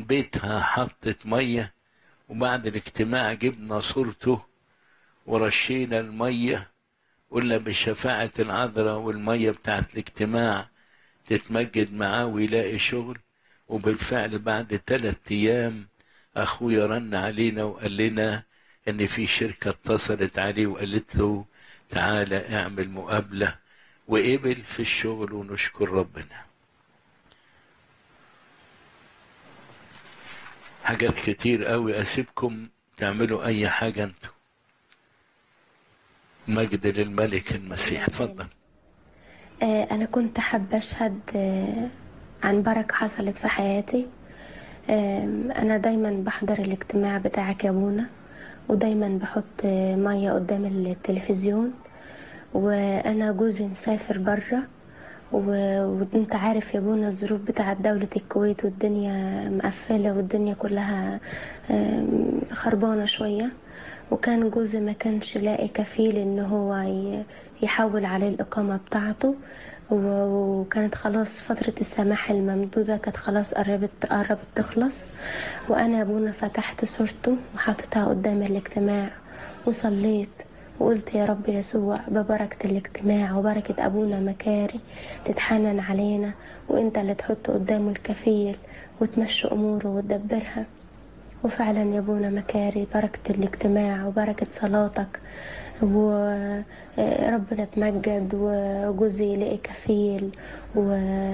بيتها حطت مية وبعد الاجتماع جبنا صورته ورشينا المية قلنا بشفاعة العذراء والمية بتاعت الاجتماع تتمجد معاه ويلاقي شغل وبالفعل بعد ثلاثة أيام أخويا رن علينا وقال لنا إن في شركة اتصلت عليه وقالت له تعالى اعمل مقابلة وقبل في الشغل ونشكر ربنا حاجات كتير قوي أسيبكم تعملوا أي حاجة أنتوا مجد للملك المسيح اتفضل آه، أنا كنت حابة أشهد آه، عن بركة حصلت في حياتي آم، أنا دايما بحضر الاجتماع بتاعك يا بونا ودايما بحط آه، مية قدام التلفزيون وأنا جوزي مسافر برا و- وانت عارف يا بونا الظروف بتاعت دولة الكويت والدنيا مقفلة والدنيا كلها آم، خربانة شوية وكان جوزي ما كانش لاقي كفيل ان هو ي- يحول عليه الإقامة بتاعته و- وكانت خلاص فترة السماح الممدودة كانت خلاص قربت قربت تخلص وأنا يا ابونا فتحت صورته وحطيتها قدام الاجتماع وصليت وقلت يا رب يسوع ببركة الاجتماع وبركة أبونا مكاري تتحنن علينا وانت اللي تحط قدامه الكفيل وتمشي أموره وتدبرها وفعلا يا ابونا مكاري بركة الاجتماع وبركة صلاتك وربنا تمجد وجوزي لقي كفيل و...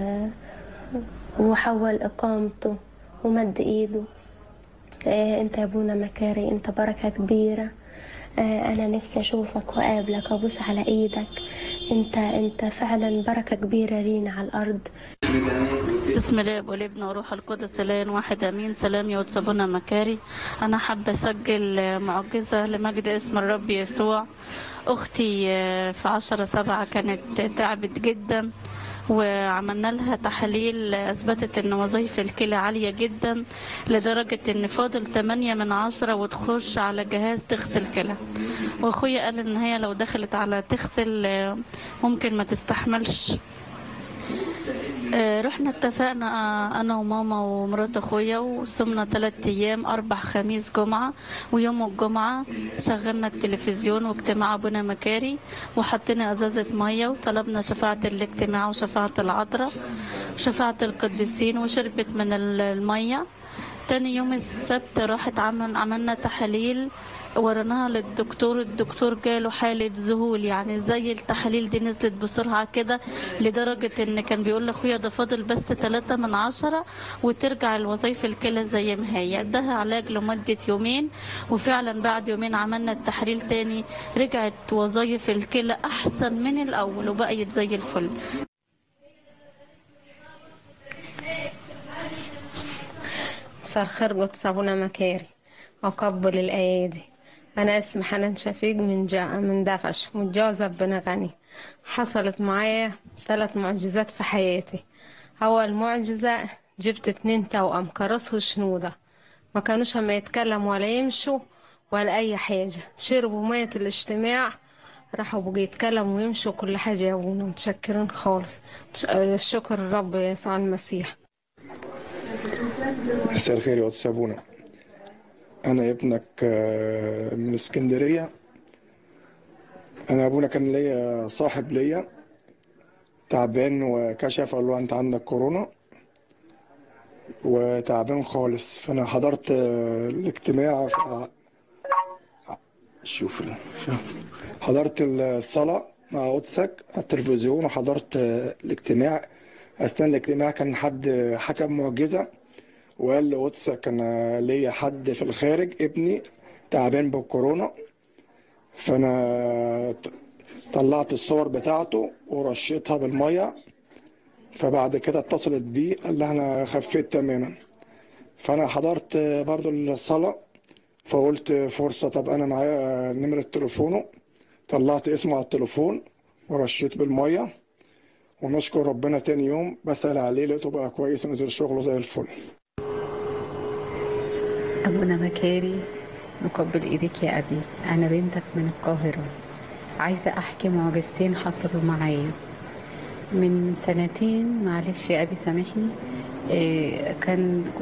وحول إقامته ومد إيده آه، انت يا ابونا مكاري انت بركة كبيرة آه، انا نفسي اشوفك واقابلك وابوس على ايدك انت انت فعلا بركة كبيرة لينا على الارض بسم الله والابن وروح القدس الان واحد امين سلام يا وتصابونا مكاري انا حابه اسجل معجزه لمجد اسم الرب يسوع اختي آه، في عشرة سبعة كانت تعبت جدا وعملنا لها تحاليل اثبتت ان وظائف الكلى عاليه جدا لدرجه ان فاضل 8 من عشرة وتخش على جهاز تغسل كلى واخويا قال ان هي لو دخلت على تغسل آه، ممكن ما تستحملش آه، رحنا اتفقنا آه، انا وماما ومرات اخويا وصمنا ثلاث ايام اربع خميس جمعه ويوم الجمعه شغلنا التلفزيون واجتماع ابونا مكاري وحطينا ازازه ميه وطلبنا شفاعه الاجتماع وشفاعه العذراء وشفاعه القديسين وشربت من ال- الميه تاني يوم السبت راحت عمل عملنا تحاليل ورناها للدكتور الدكتور جاله حالة ذهول يعني زي التحاليل دي نزلت بسرعة كده لدرجة ان كان بيقول لاخويا ده فاضل بس تلاتة من عشرة وترجع الوظائف الكلى زي ما هي اداها علاج لمدة يومين وفعلا بعد يومين عملنا التحليل تاني رجعت وظائف الكلى احسن من الاول وبقيت زي الفل مساء الخير قدس أبونا مكاري وقبل الأيادي أنا اسمي حنان شفيق من جا من دفش متجوزة ببني غني حصلت معايا ثلاث معجزات في حياتي أول معجزة جبت اتنين توأم كرس وشنودة ما كانوش ما يتكلموا ولا يمشوا ولا أي حاجة شربوا مية الاجتماع راحوا بقوا يتكلموا ويمشوا كل حاجة يا أبونا متشكرين خالص الشكر الرب يسوع المسيح مساء الخير يا أستاذ أبونا أنا ابنك آه، من اسكندرية أنا أبونا كان ليا صاحب ليا تعبان وكشف قال له أنت عندك كورونا وتعبان خالص فأنا حضرت آه، الاجتماع ف- شوف ال- حضرت الصلاة مع قدسك على التلفزيون وحضرت آه، الاجتماع أثناء الاجتماع كان حد حكم معجزة وقال لي قدسك انا ليا حد في الخارج ابني تعبان بالكورونا فانا ط- طلعت الصور بتاعته ورشيتها بالميه فبعد كده اتصلت بيه قال لها انا خفيت تماما فانا حضرت برضو الصلاة فقلت فرصة طب انا معايا نمرة تليفونه طلعت اسمه على التليفون ورشيت بالميه ونشكر ربنا تاني يوم بسأل عليه لقيته بقى كويس نزل شغله زي الفل أبونا مكاري نقبل إيديك يا أبي أنا بنتك من القاهرة عايزة أحكي معجزتين حصلوا معايا من سنتين معلش يا أبي سامحني إيه، كان